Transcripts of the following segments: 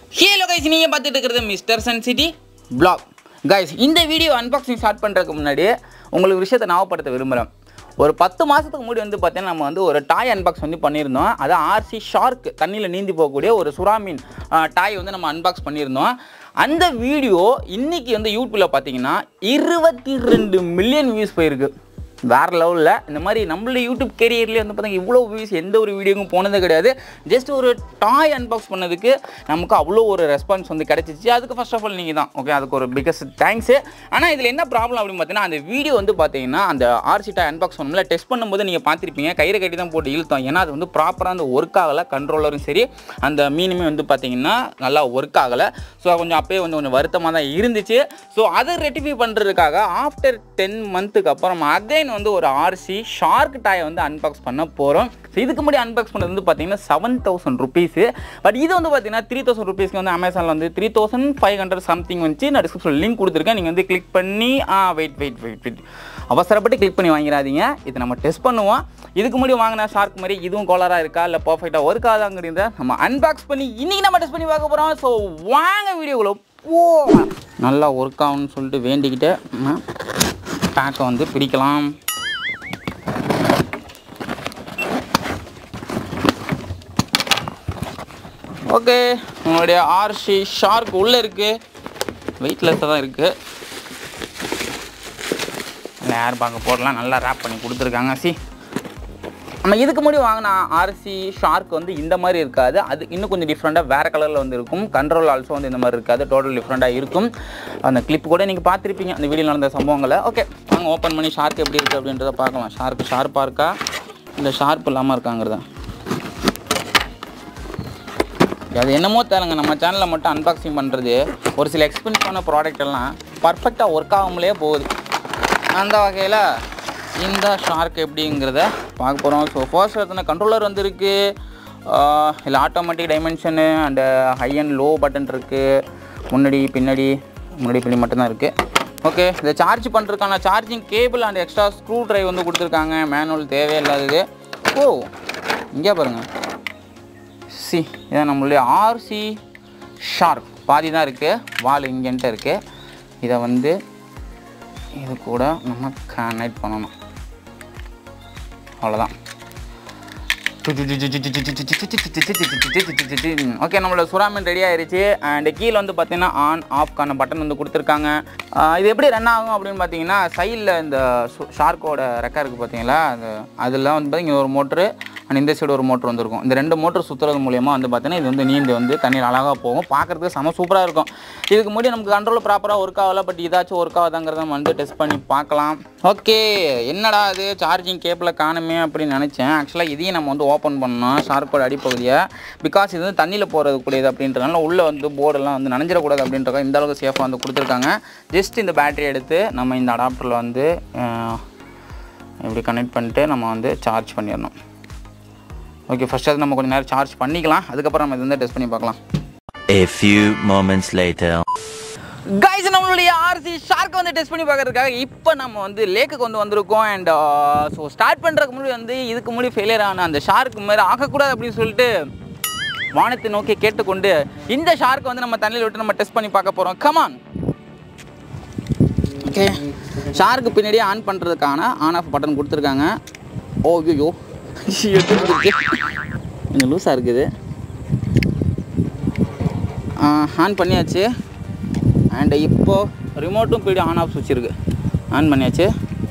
Halo guys நீங்கள் பார்த்துட்டு இருக்கிறது mister sun city blog guys இந்த வீடியோ அன்பாக்சிங் ஸ்டார்ட் பண்ணுறதுக்கு முன்னாடி உங்களுக்கு விஷயத்தை ஞாபகப்படுத்த விரும்புகிறேன் ஒரு பத்து மாதத்துக்கு முன்னாடி வந்து பார்த்தீங்கன்னா நம்ம வந்து ஒரு டாய் அன்பாக்ஸ் வந்து பண்ணியிருந்தோம் அது ஆர்சி ஷார்க் தண்ணியில் நீந்தி போகக்கூடிய ஒரு சுறாமீன் டாய் வந்து நம்ம அன்பாக்ஸ் பண்ணியிருந்தோம் அந்த வீடியோ இன்னைக்கு வந்து யூடியூப்பில் பார்த்தீங்கன்னா இருபத்தி ரெண்டு மில்லியன் வியூஸ் போயிருக்கு வேறு லெவலில் இந்த மாதிரி நம்மள யூடியூப் கேரியர்லேயே வந்து பார்த்தீங்கன்னா இவ்வளோ வியூஸ் எந்த ஒரு வீடியோக்கும் போனதே கிடையாது ஜஸ்ட் ஒரு டாய் அன்பாக்ஸ் பண்ணதுக்கு நமக்கு அவ்வளோ ஒரு ரெஸ்பான்ஸ் வந்து கிடச்சிச்சு அதுக்கு ஃபர்ஸ்ட் ஆஃப் ஆல் நீங்கள் தான் ஓகே அதுக்கு ஒரு பிக்கஸ்ட் தேங்க்ஸு ஆனால் இதில் என்ன ப்ராப்ளம் அப்படின்னு பார்த்தீங்கன்னா அந்த வீடியோ வந்து பார்த்தீங்கன்னா அந்த ஆர்சி டாய் அன்பாக்ஸ் பண்ணல டெஸ்ட் பண்ணும்போது நீங்கள் பார்த்துருப்பீங்க கயிறு கட்டி தான் போட்டு இழுத்தோம் ஏன்னா அது வந்து ப்ராப்பராக அந்த ஒர்க் ஆகலை கண்ட்ரோலரும் சரி அந்த மீனுமே வந்து பார்த்தீங்கன்னா நல்லா ஒர்க் ஆகலை ஸோ கொஞ்சம் அப்பயே வந்து கொஞ்சம் வருத்தமாக தான் இருந்துச்சு ஸோ அதை ரெட்டிஃபை பண்ணுறதுக்காக ஆஃப்டர் டென் மந்த்துக்கு அப்புறம் அகைன் வந்து ஒரு ஆர்சி ஷார்க் டாயை வந்து அன்பாக்ஸ் பண்ண போகிறோம் ஸோ இதுக்கு முன்னாடி அன்பாக்ஸ் பண்ணது வந்து பார்த்தீங்கன்னா செவன் தௌசண்ட் ருபீஸு பட் இது வந்து பார்த்தீங்கன்னா த்ரீ தௌசண்ட் ருபீஸ்க்கு வந்து அமேசானில் வந்து three thousand five hundred something வந்துச்சு நான் டிஸ்கிரிப்ஷன் லிங்க் கொடுத்துருக்கேன் நீங்கள் வந்து கிளிக் பண்ணி ஆ வெயிட் வெயிட் வெயிட் வெயிட் அவசரப்பட்டு கிளிக் பண்ணி வாங்கிடாதீங்க இது நம்ம டெஸ்ட் பண்ணுவோம் இதுக்கு முன்னாடி வாங்கின ஷார்க் மாதிரி இதுவும் கோலராக இருக்கா இல்லை பர்ஃபெக்டாக ஒர்க் ஆகுதாங்கிறத நம்ம அன்பாக்ஸ் பண்ணி இன்றைக்கி நம்ம டெஸ்ட் பண்ணி பார்க்க போகிறோம் ஸோ வாங்க வீடியோக்குள்ள போ நல்லா ஒர்க் ஆகும்னு சொல்லிட்டு வேண்டிக்கிட்டு பேக்கை வந்து பிரிக்கலாம் ஓகே உங்களுடைய ஆர்சி ஷார்க் உள்ளே இருக்குது வெயிட்லெஸ்ஸாக தான் இருக்குது ஏர் பேக்கை போடலாம் நல்லா ரேப் பண்ணி கொடுத்துருக்காங்க சி நம்ம இதுக்கு முன்னாடி வாங்கின ஆர்சி ஷார்க் வந்து இந்த மாதிரி இருக்காது அது இன்னும் கொஞ்சம் டிஃப்ரெண்ட்டாக வேறு கலரில் வந்து இருக்கும் கண்ட்ரோல் ஆல்சோ வந்து இந்த மாதிரி இருக்காது டோட்டல் டிஃப்ரெண்ட்டாக இருக்கும் அந்த கிளிப் கூட நீங்கள் பார்த்துருப்பீங்க அந்த வீடியோ நடந்த சம்பவங்களை ஓகே வாங்க ஓப்பன் பண்ணி ஷார்க் எப்படி இருக்குது அப்படின்றத பார்க்கலாம் ஷார்க் ஷார்ப்பாக இருக்கா இல்லை ஷார்ப் இல்லாமல் இருக்காங்கிறத அது என்னமோ தேவைங்க நம்ம சேனலில் மட்டும் அன்பாக்சிங் பண்ணுறது ஒரு சில எக்ஸ்பென்சிவான ப்ராடக்ட் எல்லாம் பர்ஃபெக்டாக ஒர்க் ஆகாமலே போகுது அந்த வகையில் இந்த ஷார்க் எப்படிங்கிறத பார்க்க போகிறோம் ஸோ ஃபர்ஸ்ட் எத்தனை கண்ட்ரோலர் வந்துருக்கு இல்லை automatic dimension and high and low button இருக்குது முன்னாடி பின்னாடி முன்னாடி பின்னாடி மட்டும்தான் இருக்குது ஓகே இதை சார்ஜ் பண்ணுறதுக்கான charging cable and extra screw drive வந்து கொடுத்துருக்காங்க மேனுவல் தேவையில்லாதது ஓ இங்கே பாருங்கள் சி இதான் நம்மளுடைய ஆர்சி ஷார்க் பாதி தான் இருக்குது வால் இங்கேன்ட்டு இருக்குது இதை வந்து இது கூட நம்ம கனெக்ட் பண்ணணும் அவ்வளோதான் ஓகே நம்மளோட சுறாமீன் ரெடி ஆயிருச்சு அண்ட் கீழே வந்து பார்த்தீங்கன்னா ஆன் ஆஃப்கான பட்டன் வந்து கொடுத்துருக்காங்க ஆஹ் இது எப்படி ரன் ஆகும் அப்படின்னு பார்த்தீங்கன்னா சைடில் இந்த ஷார்க்கோட ரெக்கா இருக்குது பார்த்தீங்களா அது அதில் வந்து பார்த்தீங்கன்னா ஒரு மோட்ரு அண்ட் இந்த சைடு ஒரு மோட்ரு வந்துருக்கும் இந்த ரெண்டு மோட்ரு சுற்றுறது மூலியமாக வந்து பார்த்தீங்கன்னா இது வந்து நீந்து வந்து தண்ணீர் அழகாக போகும் பார்க்குறதுக்கு செம சூப்பராக இருக்கும் இதுக்கு முன்னாடி நமக்கு கண்ட்ரோல் ப்ராப்பராக ஒர்க் ஆகல பட் ஏதாச்சும் ஒர்க் ஆகுதாங்கிறத நம்ம வந்து டெஸ்ட் பண்ணி பார்க்கலாம் ஓகே என்னடா அது சார்ஜிங் கேப்பில் காணுமே அப்படின்னு நினச்சேன் ஆக்சுவலாக இதையும் நம்ம வந்து ஓப்பன் பண்ணோம் ஷார்க்கோட அடிப்பகுதியை பிகாஸ் இது வந்து தண்ணியில் போகிறது கூடியது அப்படின்றதுனால உள்ளே வந்து போர்டெல்லாம் வந்து நனைஞ்சிடக்கூடாது அப்படின்றத இந்த அளவுக்கு சேஃபாக வந்து கொடுத்துருக்காங்க ஜஸ்ட் இந்த பேட்டரி எடுத்து நம்ம இந்த அடாப்டரில் வந்து அஹ், இப்படி கனெக்ட் பண்ணிட்டு நம்ம வந்து சார்ஜ் பண்ணிடணும் ஓகே ஃபஸ்ட் அது நம்ம கொஞ்சம் நேரம் சார்ஜ் பண்ணிக்கலாம் அதுக்கப்புறம் நம்ம இது வந்து டெஸ்ட் பண்ணி பார்க்கலாம் A few moments later. Guys நம்மளுடைய ஆர்சி ஷார்க் வந்து டெஸ்ட் பண்ணி பார்க்கறதுக்காக இப்போ நம்ம வந்து லேக்குக்கு வந்து வந்திருக்கோம் அண்ட் ஸோ ஸ்டார்ட் பண்ணுறதுக்கு முன்னாடி வந்து இதுக்கு முன்னாடி ஃபெயிலியர் ஆன அந்த ஷார்க் மாதிரி ஆகக்கூடாது அப்படின்னு சொல்லிட்டு வானத்தை நோக்கி கேட்டுக்கொண்டு இந்த ஷார்க் வந்து நம்ம தண்ணியில் விட்டு நம்ம டெஸ்ட் பண்ணி பார்க்க போகிறோம் கமான் ஓகே ஷார்க்கு பின்னாடியே ஆன் பண்ணுறதுக்கான ஆன் ஆஃப் பட்டன் கொடுத்துருக்காங்க ஓ ஐயோ கொஞ்சம் லூஸாக இருக்குது ஆன் பண்ணியாச்சு அண்ட் இப்போ ரிமோட்டும் போய்ட்டு ஆன் ஆஃப் சுவிட்ச் இருக்கு ஆன் பண்ணியாச்சு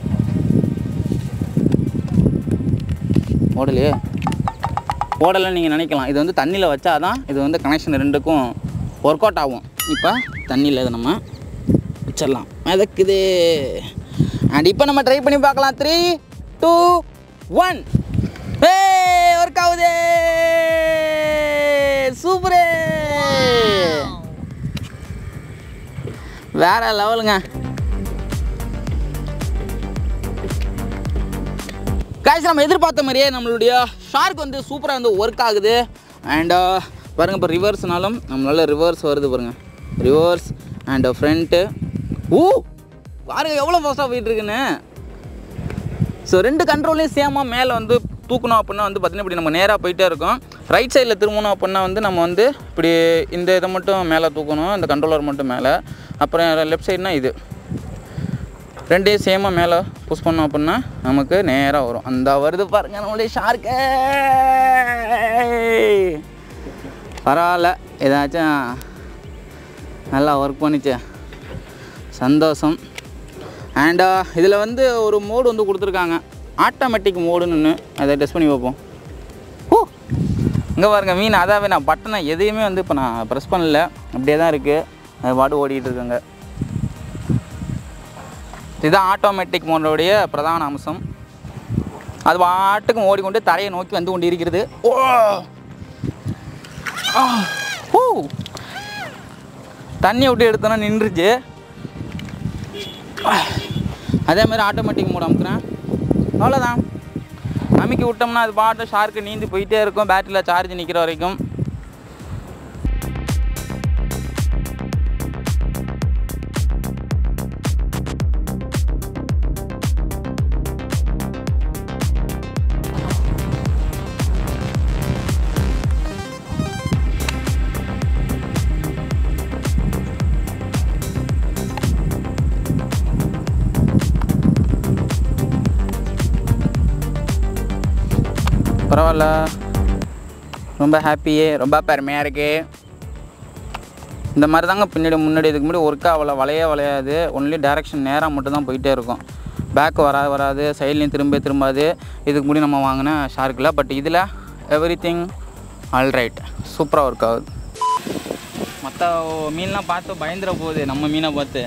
ஓடலையே ஓடலைன்னு நீங்கள் நினைக்கலாம் இது வந்து தண்ணியில் வச்சா தான் இது வந்து கனெக்ஷன் ரெண்டுக்கும் ஒர்க் அவுட் ஆகும் இப்போ தண்ணியில் இதை நம்ம வச்சிடலாம் மிதக்குது அண்ட் இப்போ நம்ம ட்ரை பண்ணி பார்க்கலாம் த்ரீ டூ ஒன் ஏ ஒர்க் ஆகுது சூப்பரு வேற லெவலுங்க காய்ஸ் நம்ம எதிர்பார்த்த மாதிரியே நம்மளுடைய ஷார்க் வந்து சூப்பராக வந்து ஒர்க் ஆகுது அண்ட் பாருங்கள் இப்போ ரிவர்ஸ்னாலும் நம்மளால ரிவர்ஸ் வருது பாருங்க ரிவர்ஸ் அண்ட் ஃப்ரண்ட்டு ஊ பாருங்க எவ்வளோ ஃபாஸ்ட்டாக போயிட்டு இருக்குன்னு ஸோ ரெண்டு கண்ட்ரோல்லையும் சேமாக மேலே வந்து தூக்கணும் அப்படின்னா வந்து பார்த்தீங்கன்னா இப்படி நம்ம நேராக போயிட்டே இருக்கோம் ரைட் சைடில் திரும்பணும் அப்படின்னா வந்து நம்ம வந்து இப்படி இந்த இதை மட்டும் மேலே தூக்கணும் இந்த கண்ட்ரோலர் மட்டும் மேலே அப்புறம் லெஃப்ட் சைடுனா இது ரெண்டையும் சேமாக மேலே புஷ் பண்ணோம் அப்படின்னா நமக்கு நேராக வரும் அந்த வருது பாருங்க நம்மளுடைய ஷார்க்கு பரவாயில்ல ஏதாச்சும் நல்லா ஒர்க் பண்ணிச்சு சந்தோஷம் அண்ட் இதில் வந்து ஒரு மோடு வந்து கொடுத்துருக்காங்க ஆட்டோமேட்டிக் மோடுன்னு அதை டெஸ்ட் பண்ணி பார்ப்போம் ஓ இங்கே பாருங்க மீன் அதாவே நான் பட்டனை எதையுமே வந்து இப்போ நான் ப்ரெஸ் பண்ணல அப்படியே தான் இருக்குது அது பாட்டு ஓடிட்டு இருக்குங்க இதுதான் ஆட்டோமேட்டிக் மோடோடைய பிரதான அம்சம் அது பாட்டுக்கும் ஓடிக்கொண்டு தரையை நோக்கி வந்து கொண்டு இருக்கிறது ஓ ஆ, ஓ தண்ணி விட்டு எடுத்தோன்னா நின்றுச்சு அதே மாதிரி ஆட்டோமேட்டிக் மோட் அமுக்குறேன் அவ்வளோதான் அமைக்கி விட்டோம்னா அது பாட்டு ஷார்க்கு நீந்தி போயிட்டே இருக்கும் பேட்டரியில் சார்ஜ் நிற்கிற வரைக்கும் பரவாயில்ல ரொம்ப ஹாப்பியே ரொம்ப பெருமையாக இருக்கு இந்த மாதிரி தாங்க பின்னாடி முன்னாடி இதுக்கு முன்னாடி ஒர்க் அவ்வளோ வளைய வளையாது ஒன்லி டேரெக்ஷன் நேராக மட்டும் தான் போயிட்டே இருக்கும் பேக் வராது வராது சைட்லேயும் திரும்ப திரும்பாது இதுக்கு முன்னாடி நம்ம வாங்கின ஷார்க்கில் பட் இதில் எவ்ரி திங் ஆல்ரைட் சூப்பராக ஒர்க் ஆகுது மற்ற மீன்லாம் பார்த்து பயந்துட போகுது நம்ம மீனை பார்த்து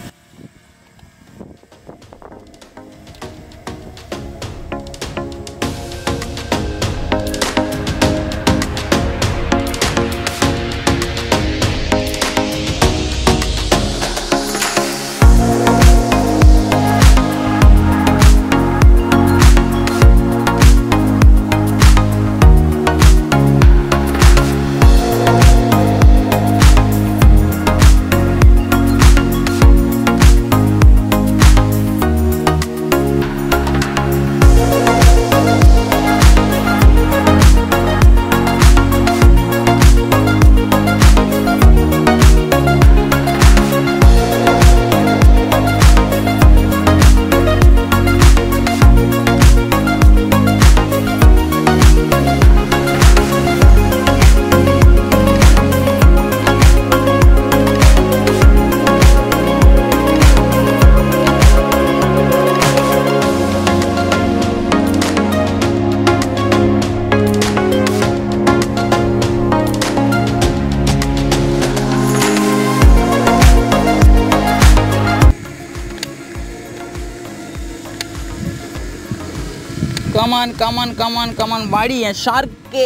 கமான் கமான் கமான் கமான் வாடி என் ஷார்க்கு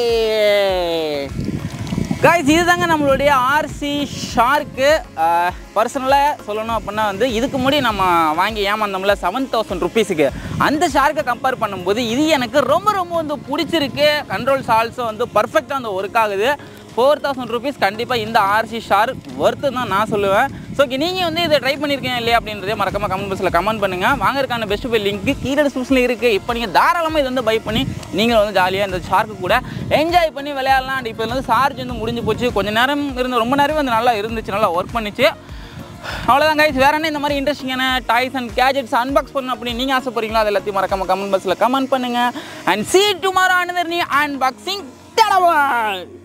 காய்ஸ் இதுதாங்க நம்மளுடைய ஆர்சி ஷார்க்கு பர்சனலாக சொல்லணும் அப்படின்னா வந்து இதுக்கு முன்னாடி நம்ம வாங்கி ஏமாந்தோம்ல செவன் தௌசண்ட் ருபீஸுக்கு அந்த ஷார்க்கை கம்பேர் பண்ணும்போது இது எனக்கு ரொம்ப ரொம்ப வந்து பிடிச்சிருக்கு கண்ட்ரோல்ஸ் ஆல்சோ வந்து பர்ஃபெக்டாக வந்து ஒர்க் ஆகுது ஃபோர் தௌசண்ட் ருபீஸ் கண்டிப்பாக இந்த ஆர்சி ஷார்க் ஒர்த்து தான் நான் சொல்லுவேன் ஸோ நீங்கள் வந்து இதை ட்ரை பண்ணியிருக்கீங்க இல்லையா அப்படின்றதே மறக்காம கமெண்ட் பாக்ஸில் கமெண்ட் பண்ணுங்கள் வாங்குறதுக்கான பெஸ்ட் பை லிங்க் கீழே டிஸ்கிரிப்ஷனில் இருக்குது இப்போ நீங்கள் தாராளமாக இது வந்து பை பண்ணி நீங்கள் வந்து ஜாலியாக இந்த ஷார்க்கு கூட என்ஜாய் பண்ணி விளையாடலாம் அண்ட் இப்போ வந்து சார்ஜ் வந்து முடிஞ்சு போச்சு கொஞ்ச நேரம் இருந்து ரொம்ப நேரம் வந்து நல்லா இருந்துச்சு நல்லா ஒர்க் பண்ணிச்சு அவ்வளோதான் கைஸ் வேற என்ன இந்த மாதிரி இன்ட்ரெஸ்டிங்கான டாய்ஸ் அண்ட் கேஜெட்ஸ் அன்பாக்ஸ் பண்ணணும் அப்படின்னு நீங்கள் ஆசைப்படுறீங்களோ அது எல்லாத்தையும் மறக்காம கமெண்ட் பாக்ஸில் கமெண்ட் பண்ணுங்கள் and see tomorrow another new unboxing தடவை